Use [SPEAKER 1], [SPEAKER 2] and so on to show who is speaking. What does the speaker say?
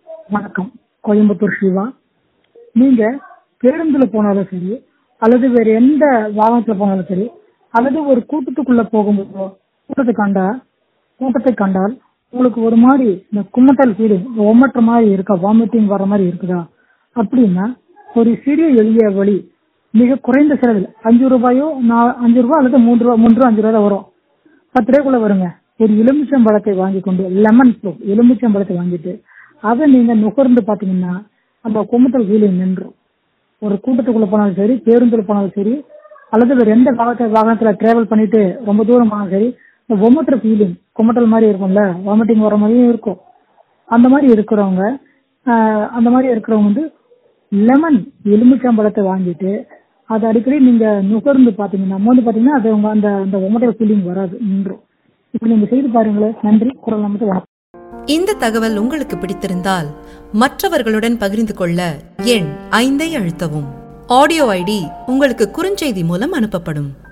[SPEAKER 1] வணக்கம் கோயம்புத்தூர் சிவா நீங்க பேருந்துல போனாலும் சரி அல்லது வேற எந்த வாகனத்துல போனாலும் சரி அல்லது ஒரு கூட்டத்துக்குள்ள போகும்போதோ கூட்டத்தை கண்டா கூட்டத்தை கண்டால் உங்களுக்கு ஒரு மாதிரி இந்த குமட்டல் ஃபீலிங் ஒமற்ற மாதிரி இருக்கா வாமிட்டிங் வர மாதிரி இருக்குதா அப்படின்னா ஒரு சிறிய எளிய வழி மிக குறைந்த செலவில் அஞ்சு ரூபாயோ நா- அஞ்சு ரூபாய் அல்லது மூன்று ரூபாய் மூன்று ரூபாய் அஞ்சு ரூபாய் தான் வரும் பத்து ரூபாய்க்குள்ள வருங்க ஒரு எலுமிச்சம்பழத்தை வாங்கி கொண்டு லெமன் ஃப்ரூட் எலுமிச்சம்பழத்தை வாங்கிட்டு அதை நீங்க நுகர்ந்து பாத்தீங்கன்னா அந்த குமட்டல் ஃபீலிங் நின்றும் ஒரு கூட்டத்துக்குள்ள போனாலும் சரி பேருந்துல போனாலும் சரி அல்லது வேற எந்த வாகனத்தை வாகனத்துல டிராவல் பண்ணிட்டு ரொம்ப தூரம் போனாலும் சரி இந்த ஒமட்டர் ஃபீலிங் குமட்டல் மாதிரி இருக்கும்ல வாமிட்டிங் வர மாதிரியும் இருக்கும் அந்த மாதிரி இருக்கிறவங்க ஆஹ், அந்த மாதிரி இருக்கிறவங்க வந்து லெமன் எலுமிச்சம்பழத்தை வாங்கிட்டு அதை அடிக்கடி நீங்க நுகர்ந்து பாத்தீங்கன்னா மோந்து பாத்தீங்கன்னா அது உங்க அந்த அந்த ஒமட்டல் ஃபீலிங் வராது நின்றும் இப்ப நீங்க செய்து பாருங்களேன் நன்றி குரல் நமக்கு வணக்கம்
[SPEAKER 2] இந்த தகவல் உங்களுக்கு பிடித்திருந்தால் மற்றவர்களுடன் பகிர்ந்து கொள்ள எண் ஐந்தை அழுத்தவும் ஆடியோ ஐடி உங்களுக்கு குறுஞ்செய்தி மூலம் அனுப்பப்படும்